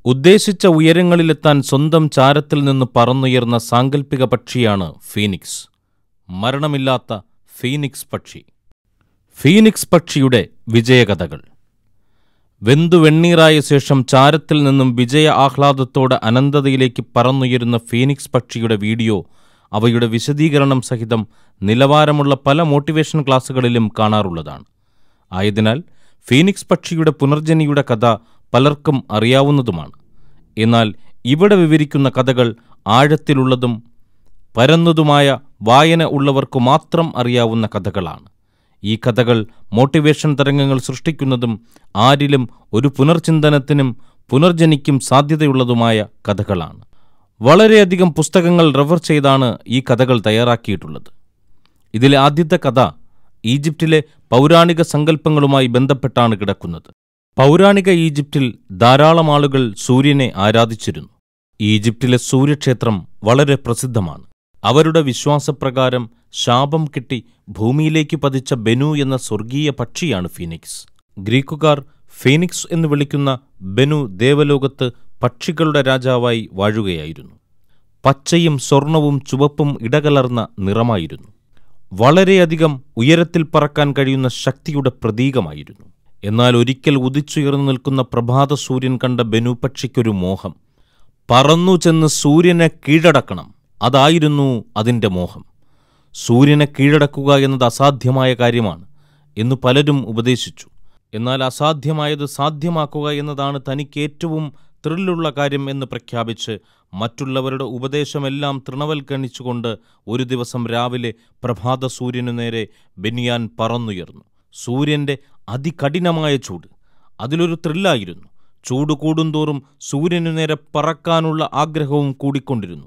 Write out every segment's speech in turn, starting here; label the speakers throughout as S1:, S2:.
S1: ഉദ്ദേശിച്ച ഉയരങ്ങളിലെത്താൻ സ്വന്തം ചാരത്തിൽ നിന്ന് പറന്നുയർന്ന സാങ്കല്പിക പക്ഷിയാണ് ഫീനിക്സ് മരണമില്ലാത്ത ഫീനിക്സ് പക്ഷി ഫീനിക്സ് പക്ഷിയുടെ വിജയകഥകൾ വെന്തു വെണ്ണീറായ ശേഷം ചാരത്തിൽ നിന്നും വിജയ ആഹ്ലാദത്തോടെ അനന്തതയിലേക്ക് പറന്നുയരുന്ന ഫീനിക്സ് പക്ഷിയുടെ വീഡിയോ അവയുടെ വിശദീകരണം സഹിതം നിലവാരമുള്ള പല മോട്ടിവേഷൻ ക്ലാസുകളിലും കാണാറുള്ളതാണ് ആയതിനാൽ ഫീനിക്സ് പക്ഷിയുടെ പുനർജനിയുടെ കഥ പലർക്കും അറിയാവുന്നതുമാണ് എന്നാൽ ഇവിടെ വിവരിക്കുന്ന കഥകൾ ആഴത്തിലുള്ളതും പരന്നതുമായ വായന ഉള്ളവർക്കു മാത്രം അറിയാവുന്ന കഥകളാണ് ഈ കഥകൾ മോട്ടിവേഷൻ തരംഗങ്ങൾ സൃഷ്ടിക്കുന്നതും ആരിലും ഒരു പുനർചിന്തനത്തിനും പുനർജനിക്കും സാധ്യതയുള്ളതുമായ കഥകളാണ് വളരെയധികം പുസ്തകങ്ങൾ റെഫർ ചെയ്താണ് ഈ കഥകൾ തയ്യാറാക്കിയിട്ടുള്ളത് ഇതിലെ ആദ്യത്തെ കഥ ഈജിപ്തിലെ പൗരാണിക സങ്കല്പങ്ങളുമായി ബന്ധപ്പെട്ടാണ് കിടക്കുന്നത് പൗരാണിക ഈജിപ്തിൽ ധാരാളം ആളുകൾ സൂര്യനെ ആരാധിച്ചിരുന്നു ഈജിപ്തിലെ സൂര്യക്ഷേത്രം വളരെ പ്രസിദ്ധമാണ് അവരുടെ വിശ്വാസപ്രകാരം ശാപം കിട്ടി ഭൂമിയിലേക്ക് പതിച്ച ബെനു എന്ന സ്വർഗീയ പക്ഷിയാണ് ഫീനിക്സ് ഗ്രീക്കുകാർ ഫീനിക്സ് എന്ന് വിളിക്കുന്ന ബെനു ദേവലോകത്ത് പക്ഷികളുടെ രാജാവായി വാഴുകയായിരുന്നു പച്ചയും സ്വർണവും ചുവപ്പും ഇടകലർന്ന നിറമായിരുന്നു വളരെയധികം ഉയരത്തിൽ പറക്കാൻ കഴിയുന്ന ശക്തിയുടെ പ്രതീകമായിരുന്നു എന്നാൽ ഒരിക്കൽ ഉദിച്ചുയർന്നു നിൽക്കുന്ന പ്രഭാത സൂര്യൻ കണ്ട ബെനു പക്ഷിക്കൊരു മോഹം പറന്നു ചെന്ന് സൂര്യനെ കീഴടക്കണം അതായിരുന്നു അതിൻ്റെ മോഹം സൂര്യനെ കീഴടക്കുക എന്നത് അസാധ്യമായ കാര്യമാണ് എന്ന് പലരും ഉപദേശിച്ചു എന്നാൽ അസാധ്യമായത് സാധ്യമാക്കുക എന്നതാണ് തനിക്ക് ഏറ്റവും ത്രില്ലുള്ള കാര്യം എന്ന് പ്രഖ്യാപിച്ച് മറ്റുള്ളവരുടെ ഉപദേശമെല്ലാം തൃണവൽക്കണിച്ചുകൊണ്ട് ഒരു ദിവസം രാവിലെ പ്രഭാത സൂര്യനു നേരെ ബെനിയാൻ പറന്നുയർന്നു സൂര്യൻ്റെ അതികഠിനമായ ചൂട് അതിലൊരു ത്രില്ലായിരുന്നു ചൂട് കൂടുന്തോറും സൂര്യനു നേരെ പറക്കാനുള്ള ആഗ്രഹവും കൂടിക്കൊണ്ടിരുന്നു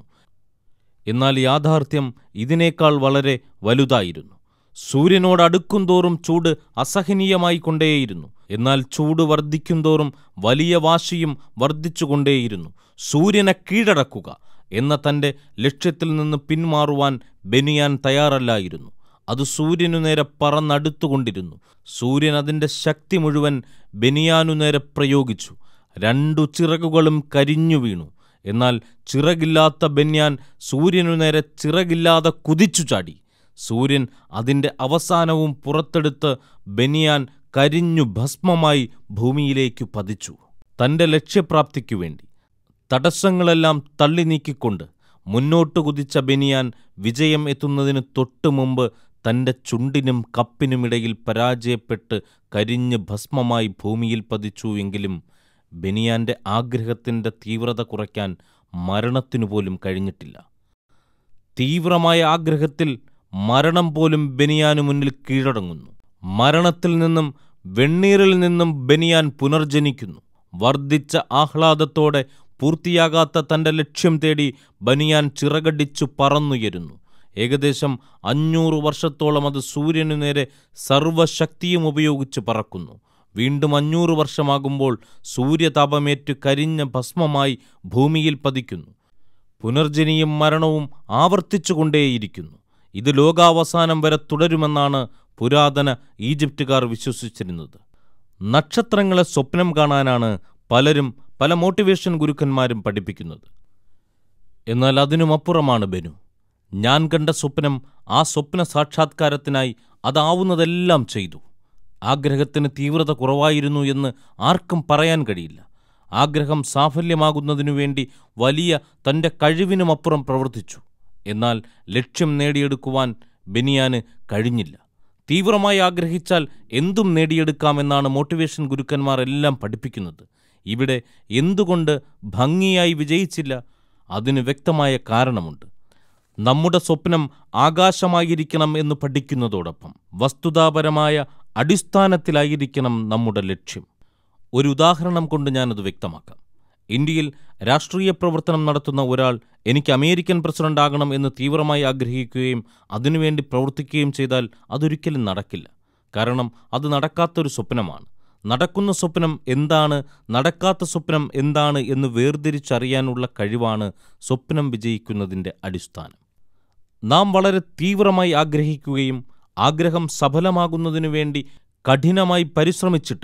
S1: എന്നാൽ യാഥാർത്ഥ്യം ഇതിനേക്കാൾ വളരെ വലുതായിരുന്നു സൂര്യനോട് അടുക്കുംതോറും ചൂട് അസഹനീയമായി കൊണ്ടേയിരുന്നു എന്നാൽ ചൂട് വർദ്ധിക്കുംതോറും വലിയ വാശിയും വർദ്ധിച്ചുകൊണ്ടേയിരുന്നു സൂര്യനെ കീഴടക്കുക എന്ന തൻ്റെ ലക്ഷ്യത്തിൽ നിന്ന് പിന്മാറുവാൻ ബെനിയാൻ തയ്യാറല്ലായിരുന്നു അത് സൂര്യനു നേരെ പറന്നടുത്തുകൊണ്ടിരുന്നു സൂര്യൻ അതിൻ്റെ ശക്തി മുഴുവൻ ബെനിയാനു നേരെ പ്രയോഗിച്ചു രണ്ടു ചിറകുകളും കരിഞ്ഞു വീണു എന്നാൽ ചിറകില്ലാത്ത ബെന്യാൻ സൂര്യനു നേരെ ചിറകില്ലാതെ കുതിച്ചു ചാടി സൂര്യൻ അതിൻ്റെ അവസാനവും പുറത്തെടുത്ത് ബെനിയാൻ കരിഞ്ഞു ഭസ്മമായി ഭൂമിയിലേക്കു പതിച്ചു തൻ്റെ ലക്ഷ്യപ്രാപ്തിക്കു വേണ്ടി തടസ്സങ്ങളെല്ലാം തള്ളി നീക്കിക്കൊണ്ട് മുന്നോട്ട് കുതിച്ച ബെനിയാൻ വിജയം എത്തുന്നതിന് തൊട്ടു മുമ്പ് തൻ്റെ ചുണ്ടിനും കപ്പിനുമിടയിൽ പരാജയപ്പെട്ട് കരിഞ്ഞ് ഭസ്മമായി ഭൂമിയിൽ പതിച്ചു എങ്കിലും ബെനിയാന്റെ ആഗ്രഹത്തിൻ്റെ തീവ്രത കുറയ്ക്കാൻ മരണത്തിനു പോലും കഴിഞ്ഞിട്ടില്ല തീവ്രമായ ആഗ്രഹത്തിൽ മരണം പോലും ബെനിയാനു മുന്നിൽ കീഴടങ്ങുന്നു മരണത്തിൽ നിന്നും വെണ്ണീറിൽ നിന്നും ബെനിയാൻ പുനർജനിക്കുന്നു വർദ്ധിച്ച ആഹ്ലാദത്തോടെ പൂർത്തിയാകാത്ത തൻ്റെ ലക്ഷ്യം തേടി ബനിയാൻ ചിറകടിച്ചു പറന്നുയരുന്നു ഏകദേശം അഞ്ഞൂറ് വർഷത്തോളം അത് സൂര്യനു നേരെ സർവശക്തിയും ഉപയോഗിച്ച് പറക്കുന്നു വീണ്ടും അഞ്ഞൂറ് വർഷമാകുമ്പോൾ സൂര്യതാപമേറ്റ് കരിഞ്ഞ ഭസ്മമായി ഭൂമിയിൽ പതിക്കുന്നു പുനർജനിയും മരണവും ആവർത്തിച്ചുകൊണ്ടേയിരിക്കുന്നു ഇത് ലോകാവസാനം വരെ തുടരുമെന്നാണ് പുരാതന ഈജിപ്തുകാർ വിശ്വസിച്ചിരുന്നത് നക്ഷത്രങ്ങളെ സ്വപ്നം കാണാനാണ് പലരും പല മോട്ടിവേഷൻ ഗുരുക്കന്മാരും പഠിപ്പിക്കുന്നത് എന്നാൽ അതിനുമപ്പുറമാണ് ബനു ഞാൻ കണ്ട സ്വപ്നം ആ സ്വപ്ന സാക്ഷാത്കാരത്തിനായി അതാവുന്നതെല്ലാം ചെയ്തു ആഗ്രഹത്തിന് തീവ്രത കുറവായിരുന്നു എന്ന് ആർക്കും പറയാൻ കഴിയില്ല ആഗ്രഹം സാഫല്യമാകുന്നതിനു വേണ്ടി വലിയ തൻ്റെ കഴിവിനുമപ്പുറം പ്രവർത്തിച്ചു എന്നാൽ ലക്ഷ്യം നേടിയെടുക്കുവാൻ ബെനിയാന് കഴിഞ്ഞില്ല തീവ്രമായി ആഗ്രഹിച്ചാൽ എന്തും നേടിയെടുക്കാമെന്നാണ് മോട്ടിവേഷൻ ഗുരുക്കന്മാർ എല്ലാം പഠിപ്പിക്കുന്നത് ഇവിടെ എന്തുകൊണ്ട് ഭംഗിയായി വിജയിച്ചില്ല അതിന് വ്യക്തമായ കാരണമുണ്ട് നമ്മുടെ സ്വപ്നം ആകാശമായിരിക്കണം എന്ന് പഠിക്കുന്നതോടൊപ്പം വസ്തുതാപരമായ അടിസ്ഥാനത്തിലായിരിക്കണം നമ്മുടെ ലക്ഷ്യം ഒരു ഉദാഹരണം കൊണ്ട് ഞാനത് വ്യക്തമാക്കാം ഇന്ത്യയിൽ രാഷ്ട്രീയ പ്രവർത്തനം നടത്തുന്ന ഒരാൾ എനിക്ക് അമേരിക്കൻ പ്രസിഡന്റ് ആകണം എന്ന് തീവ്രമായി ആഗ്രഹിക്കുകയും അതിനുവേണ്ടി പ്രവർത്തിക്കുകയും ചെയ്താൽ അതൊരിക്കലും നടക്കില്ല കാരണം അത് നടക്കാത്തൊരു സ്വപ്നമാണ് നടക്കുന്ന സ്വപ്നം എന്താണ് നടക്കാത്ത സ്വപ്നം എന്താണ് എന്ന് വേർതിരിച്ചറിയാനുള്ള കഴിവാണ് സ്വപ്നം വിജയിക്കുന്നതിൻ്റെ അടിസ്ഥാനം നാം വളരെ തീവ്രമായി ആഗ്രഹിക്കുകയും ആഗ്രഹം സഫലമാകുന്നതിനു വേണ്ടി കഠിനമായി പരിശ്രമിച്ചിട്ടും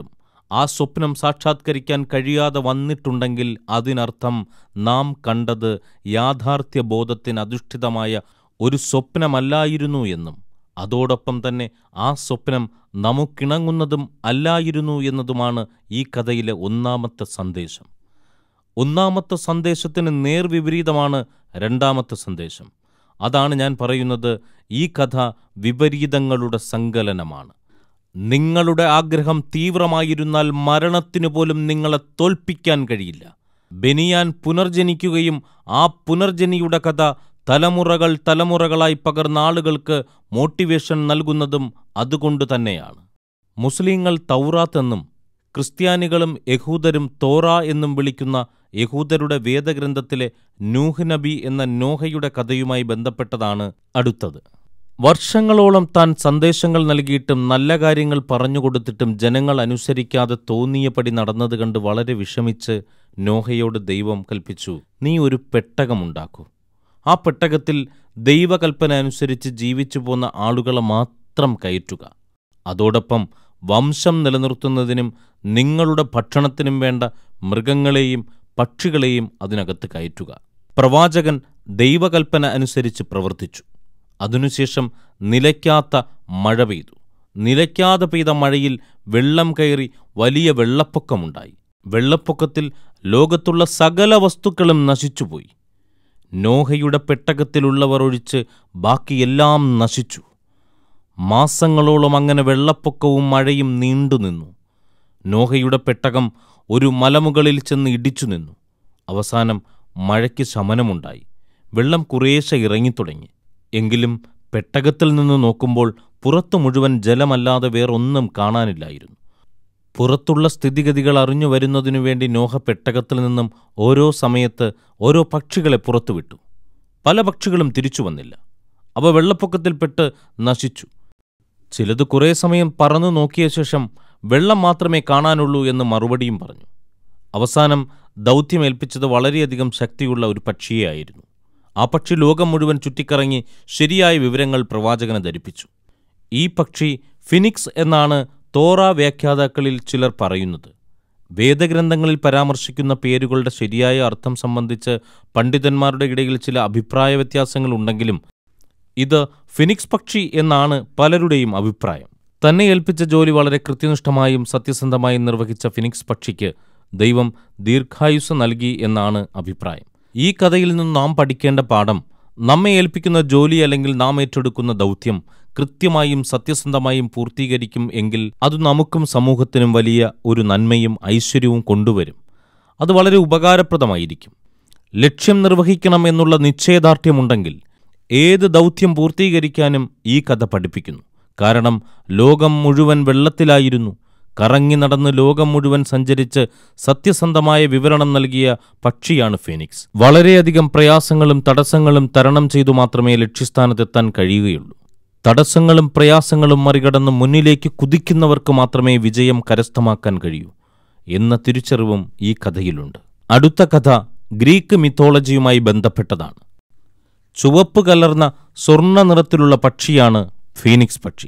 S1: ആ സ്വപ്നം സാക്ഷാത്കരിക്കാൻ കഴിയാതെ വന്നിട്ടുണ്ടെങ്കിൽ അതിനർത്ഥം നാം കണ്ടത് യാഥാർത്ഥ്യബോധത്തിന് അധിഷ്ഠിതമായ ഒരു സ്വപ്നമല്ലായിരുന്നു എന്നും അതോടൊപ്പം തന്നെ ആ സ്വപ്നം നമുക്കിണങ്ങുന്നതും അല്ലായിരുന്നു എന്നതുമാണ് ഈ കഥയിലെ ഒന്നാമത്തെ സന്ദേശം ഒന്നാമത്തെ സന്ദേശത്തിന് നേർവിപരീതമാണ് രണ്ടാമത്തെ സന്ദേശം അതാണ് ഞാൻ പറയുന്നത് ഈ കഥ വിപരീതങ്ങളുടെ സങ്കലനമാണ് നിങ്ങളുടെ ആഗ്രഹം തീവ്രമായിരുന്നാൽ മരണത്തിനു പോലും നിങ്ങളെ തോൽപ്പിക്കാൻ കഴിയില്ല ബെനിയാൻ പുനർജനിക്കുകയും ആ പുനർജനിയുടെ കഥ തലമുറകൾ തലമുറകളായി പകർന്ന ആളുകൾക്ക് മോട്ടിവേഷൻ നൽകുന്നതും അതുകൊണ്ട് തന്നെയാണ് മുസ്ലിങ്ങൾ തൗറാത്ത് എന്നും ക്രിസ്ത്യാനികളും യഹൂദരും തോറ എന്നും വിളിക്കുന്ന യഹൂദരുടെ വേദഗ്രന്ഥത്തിലെ നൂഹ് നബി എന്ന നോഹയുടെ കഥയുമായി ബന്ധപ്പെട്ടതാണ് അടുത്തത് വർഷങ്ങളോളം താൻ സന്ദേശങ്ങൾ നൽകിയിട്ടും നല്ല കാര്യങ്ങൾ പറഞ്ഞുകൊടുത്തിട്ടും ജനങ്ങൾ അനുസരിക്കാതെ തോന്നിയപടി നടന്നത് കണ്ട് വളരെ വിഷമിച്ച് നോഹയോട് ദൈവം കൽപ്പിച്ചു നീ ഒരു പെട്ടകമുണ്ടാക്കൂ ആ പെട്ടകത്തിൽ ദൈവകൽപ്പന അനുസരിച്ച് ജീവിച്ചു പോന്ന ആളുകളെ മാത്രം കയറ്റുക അതോടൊപ്പം വംശം നിലനിർത്തുന്നതിനും നിങ്ങളുടെ ഭക്ഷണത്തിനും വേണ്ട മൃഗങ്ങളെയും പക്ഷികളെയും അതിനകത്ത് കയറ്റുക പ്രവാചകൻ ദൈവകൽപ്പന അനുസരിച്ച് പ്രവർത്തിച്ചു അതിനുശേഷം നിലയ്ക്കാത്ത മഴ പെയ്തു നിലയ്ക്കാതെ പെയ്ത മഴയിൽ വെള്ളം കയറി വലിയ വെള്ളപ്പൊക്കമുണ്ടായി വെള്ളപ്പൊക്കത്തിൽ ലോകത്തുള്ള സകല വസ്തുക്കളും നശിച്ചുപോയി നോഹയുടെ പെട്ടകത്തിലുള്ളവർ ഒഴിച്ച് ബാക്കിയെല്ലാം നശിച്ചു മാസങ്ങളോളം അങ്ങനെ വെള്ളപ്പൊക്കവും മഴയും നീണ്ടുനിന്നു നോഹയുടെ പെട്ടകം ഒരു മലമുകളിൽ ചെന്ന് ഇടിച്ചു നിന്നു അവസാനം മഴയ്ക്ക് ശമനമുണ്ടായി വെള്ളം കുറേശ്ശെ ഇറങ്ങിത്തുടങ്ങി എങ്കിലും പെട്ടകത്തിൽ നിന്ന് നോക്കുമ്പോൾ പുറത്തു മുഴുവൻ ജലമല്ലാതെ വേറൊന്നും കാണാനില്ലായിരുന്നു പുറത്തുള്ള സ്ഥിതിഗതികൾ അറിഞ്ഞു വരുന്നതിനു വേണ്ടി നോഹ പെട്ടകത്തിൽ നിന്നും ഓരോ സമയത്ത് ഓരോ പക്ഷികളെ പുറത്തുവിട്ടു പല പക്ഷികളും തിരിച്ചു വന്നില്ല അവ വെള്ളപ്പൊക്കത്തിൽപ്പെട്ട് നശിച്ചു ചിലത് കുറേ സമയം പറന്നു നോക്കിയ ശേഷം വെള്ളം മാത്രമേ കാണാനുള്ളൂ എന്ന് മറുപടിയും പറഞ്ഞു അവസാനം ദൗത്യമേൽപ്പിച്ചത് വളരെയധികം ശക്തിയുള്ള ഒരു പക്ഷിയെയായിരുന്നു ആ പക്ഷി ലോകം മുഴുവൻ ചുറ്റിക്കറങ്ങി ശരിയായ വിവരങ്ങൾ പ്രവാചകനെ ധരിപ്പിച്ചു ഈ പക്ഷി ഫിനിക്സ് എന്നാണ് തോറ വ്യാഖ്യാതാക്കളിൽ ചിലർ പറയുന്നത് വേദഗ്രന്ഥങ്ങളിൽ പരാമർശിക്കുന്ന പേരുകളുടെ ശരിയായ അർത്ഥം സംബന്ധിച്ച് പണ്ഡിതന്മാരുടെ ഇടയിൽ ചില അഭിപ്രായ വ്യത്യാസങ്ങളുണ്ടെങ്കിലും ഇത് ഫിനിക്സ് പക്ഷി എന്നാണ് പലരുടെയും അഭിപ്രായം തന്നെ ഏൽപ്പിച്ച ജോലി വളരെ കൃത്യനിഷ്ഠമായും സത്യസന്ധമായും നിർവഹിച്ച ഫിനിക്സ് പക്ഷിക്ക് ദൈവം ദീർഘായുസ് നൽകി എന്നാണ് അഭിപ്രായം ഈ കഥയിൽ നിന്ന് നാം പഠിക്കേണ്ട പാഠം നമ്മെ ഏൽപ്പിക്കുന്ന ജോലി അല്ലെങ്കിൽ നാം ഏറ്റെടുക്കുന്ന ദൗത്യം കൃത്യമായും സത്യസന്ധമായും പൂർത്തീകരിക്കും എങ്കിൽ അത് നമുക്കും സമൂഹത്തിനും വലിയ ഒരു നന്മയും ഐശ്വര്യവും കൊണ്ടുവരും അത് വളരെ ഉപകാരപ്രദമായിരിക്കും ലക്ഷ്യം നിർവഹിക്കണം എന്നുള്ള നിശ്ചയദാർഢ്യമുണ്ടെങ്കിൽ ഏത് ദൗത്യം പൂർത്തീകരിക്കാനും ഈ കഥ പഠിപ്പിക്കുന്നു കാരണം ലോകം മുഴുവൻ വെള്ളത്തിലായിരുന്നു കറങ്ങി നടന്ന് ലോകം മുഴുവൻ സഞ്ചരിച്ച് സത്യസന്ധമായ വിവരണം നൽകിയ പക്ഷിയാണ് ഫീനിക്സ് വളരെയധികം പ്രയാസങ്ങളും തടസ്സങ്ങളും തരണം ചെയ്തു മാത്രമേ ലക്ഷ്യസ്ഥാനത്തെത്താൻ കഴിയുകയുള്ളൂ തടസ്സങ്ങളും പ്രയാസങ്ങളും മറികടന്ന് മുന്നിലേക്ക് കുതിക്കുന്നവർക്ക് മാത്രമേ വിജയം കരസ്ഥമാക്കാൻ കഴിയൂ എന്ന തിരിച്ചറിവും ഈ കഥയിലുണ്ട് അടുത്ത കഥ ഗ്രീക്ക് മിത്തോളജിയുമായി ബന്ധപ്പെട്ടതാണ് ചുവപ്പ് കലർന്ന സ്വർണ്ണ നിറത്തിലുള്ള പക്ഷിയാണ് ഫീനിക്സ് പക്ഷി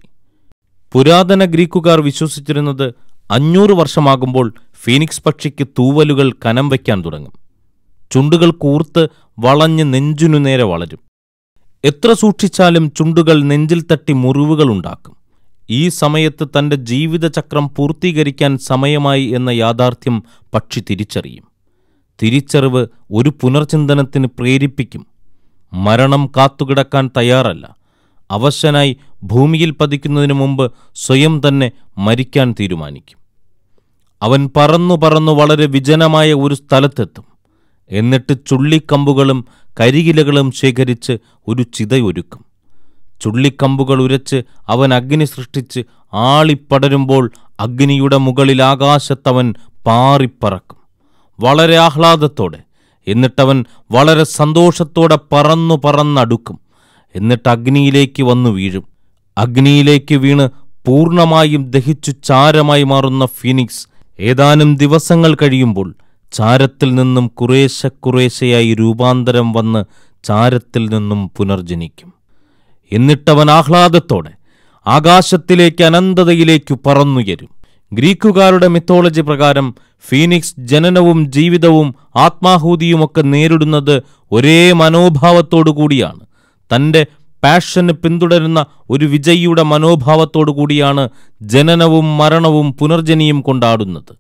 S1: പുരാതന ഗ്രീക്കുകാർ വിശ്വസിച്ചിരുന്നത് അഞ്ഞൂറ് വർഷമാകുമ്പോൾ ഫീനിക്സ് പക്ഷിക്ക് തൂവലുകൾ കനം വയ്ക്കാൻ തുടങ്ങും ചുണ്ടുകൾ കൂർത്ത് വളഞ്ഞ് നെഞ്ചിനു നേരെ വളരും എത്ര സൂക്ഷിച്ചാലും ചുണ്ടുകൾ നെഞ്ചിൽ തട്ടി മുറിവുകളുണ്ടാക്കും ഈ സമയത്ത് തന്റെ ജീവിതചക്രം പൂർത്തീകരിക്കാൻ സമയമായി എന്ന യാഥാർത്ഥ്യം പക്ഷി തിരിച്ചറിയും തിരിച്ചറിവ് ഒരു പുനർചിന്തനത്തിന് പ്രേരിപ്പിക്കും മരണം കാത്തുകിടക്കാൻ തയ്യാറല്ല അവശനായി ഭൂമിയിൽ പതിക്കുന്നതിനു മുമ്പ് സ്വയം തന്നെ മരിക്കാൻ തീരുമാനിക്കും അവൻ പറന്നു പറന്നു വളരെ വിജനമായ ഒരു സ്ഥലത്തെത്തും എന്നിട്ട് ചുള്ളിക്കമ്പുകളും കരികിലകളും ശേഖരിച്ച് ഒരു ചിതയൊരുക്കും ചുള്ളിക്കമ്പുകൾ ഉരച്ച് അവൻ അഗ്നി സൃഷ്ടിച്ച് ആളിപ്പടരുമ്പോൾ അഗ്നിയുടെ മുകളിൽ ആകാശത്തവൻ പാറിപ്പറക്കും വളരെ ആഹ്ലാദത്തോടെ എന്നിട്ടവൻ വളരെ സന്തോഷത്തോടെ പറന്നു പറന്നടുക്കും എന്നിട്ട് അഗ്നിയിലേക്ക് വന്നു വീഴും അഗ്നിയിലേക്ക് വീണ് പൂർണ്ണമായും ദഹിച്ചു ചാരമായി മാറുന്ന ഫീനിക്സ് ഏതാനും ദിവസങ്ങൾ കഴിയുമ്പോൾ ചാരത്തിൽ നിന്നും കുറേശ്ശെ കുറേശ്ശെയായി രൂപാന്തരം വന്ന് ചാരത്തിൽ നിന്നും പുനർജനിക്കും എന്നിട്ടവൻ ആഹ്ലാദത്തോടെ ആകാശത്തിലേക്ക് അനന്തതയിലേക്കു പറന്നുയരും ഗ്രീക്കുകാരുടെ മിത്തോളജി പ്രകാരം ഫീനിക്സ് ജനനവും ജീവിതവും ആത്മാഹൂതിയുമൊക്കെ നേരിടുന്നത് ഒരേ മനോഭാവത്തോടു കൂടിയാണ് തൻ്റെ പാഷന് പിന്തുടരുന്ന ഒരു വിജയിയുടെ മനോഭാവത്തോടു കൂടിയാണ് ജനനവും മരണവും പുനർജനിയും കൊണ്ടാടുന്നത്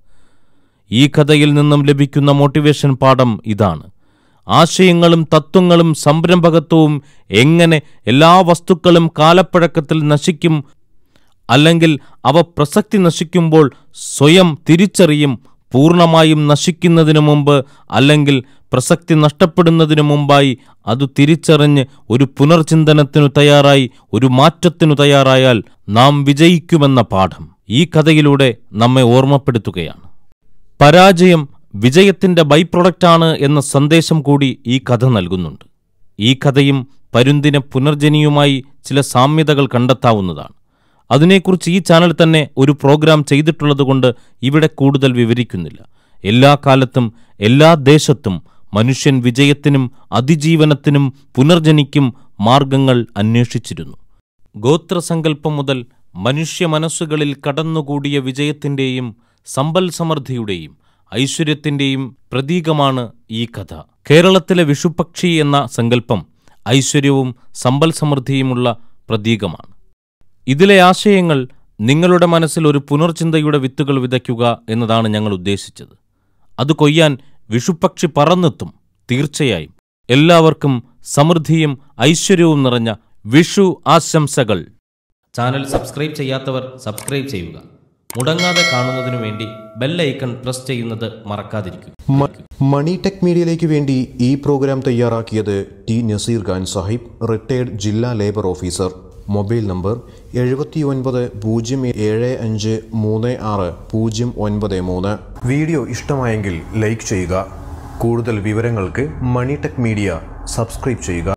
S1: ഈ കഥയിൽ നിന്നും ലഭിക്കുന്ന മോട്ടിവേഷൻ പാഠം ഇതാണ് ആശയങ്ങളും തത്വങ്ങളും സംരംഭകത്വവും എങ്ങനെ എല്ലാ വസ്തുക്കളും കാലപ്പഴക്കത്തിൽ നശിക്കും അല്ലെങ്കിൽ അവ പ്രസക്തി നശിക്കുമ്പോൾ സ്വയം തിരിച്ചറിയും പൂർണ്ണമായും നശിക്കുന്നതിനു മുമ്പ് അല്ലെങ്കിൽ പ്രസക്തി നഷ്ടപ്പെടുന്നതിനു മുമ്പായി അത് തിരിച്ചറിഞ്ഞ് ഒരു പുനർചിന്തനത്തിനു തയ്യാറായി ഒരു മാറ്റത്തിനു തയ്യാറായാൽ നാം വിജയിക്കുമെന്ന പാഠം ഈ കഥയിലൂടെ നമ്മെ ഓർമ്മപ്പെടുത്തുകയാണ് പരാജയം വിജയത്തിന്റെ ബൈ പ്രൊഡക്റ്റാണ് എന്ന സന്ദേശം കൂടി ഈ കഥ നൽകുന്നുണ്ട് ഈ കഥയും പരുന്തിനെ പുനർജനിയുമായി ചില സാമ്യതകൾ കണ്ടെത്താവുന്നതാണ് അതിനെക്കുറിച്ച് ഈ ചാനൽ തന്നെ ഒരു പ്രോഗ്രാം ചെയ്തിട്ടുള്ളതുകൊണ്ട് ഇവിടെ കൂടുതൽ വിവരിക്കുന്നില്ല എല്ലാ കാലത്തും എല്ലാ ദേശത്തും മനുഷ്യൻ വിജയത്തിനും അതിജീവനത്തിനും പുനർജനിക്കും മാർഗങ്ങൾ അന്വേഷിച്ചിരുന്നു ഗോത്രസങ്കല്പം മുതൽ മനുഷ്യ മനസ്സുകളിൽ കടന്നുകൂടിയ വിജയത്തിന്റെയും സമ്പൽ സമൃദ്ധിയുടെയും ഐശ്വര്യത്തിന്റെയും പ്രതീകമാണ് ഈ കഥ കേരളത്തിലെ വിഷുപക്ഷി എന്ന സങ്കല്പം ഐശ്വര്യവും സമ്പൽ സമൃദ്ധിയുമുള്ള പ്രതീകമാണ് ഇതിലെ ആശയങ്ങൾ നിങ്ങളുടെ മനസ്സിൽ ഒരു പുനർചിന്തയുടെ വിത്തുകൾ വിതയ്ക്കുക എന്നതാണ് ഞങ്ങൾ ഉദ്ദേശിച്ചത് അത് കൊയ്യാൻ വിഷുപക്ഷി പറന്നെത്തും തീർച്ചയായും എല്ലാവർക്കും സമൃദ്ധിയും ഐശ്വര്യവും നിറഞ്ഞ വിഷു ആശംസകൾ ചാനൽ സബ്സ്ക്രൈബ് ചെയ്യാത്തവർ സബ്സ്ക്രൈബ് ചെയ്യുക മുടങ്ങാതെ കാണുന്നതിനു വേണ്ടി ബെല്ലൈക്കൺ പ്രസ് ചെയ്യുന്നത് മറക്കാതിരിക്കുക
S2: മ- മണി ടെക് മീഡിയയിലേക്ക് വേണ്ടി ഈ പ്രോഗ്രാം തയ്യാറാക്കിയത് ടി നസീർ ഖാൻ സാഹിബ് റിട്ടയർഡ് ജില്ലാ ലേബർ ഓഫീസർ മൊബൈൽ നമ്പർ എഴുപത്തി ഒൻപത് പൂജ്യം ഏഴ് അഞ്ച് മൂന്ന് ആറ് പൂജ്യം ഒൻപത് മൂന്ന് വീഡിയോ ഇഷ്ടമായെങ്കിൽ ലൈക്ക് ചെയ്യുക കൂടുതൽ വിവരങ്ങൾക്ക് മണി ടെക് മീഡിയ സബ്സ്ക്രൈബ് ചെയ്യുക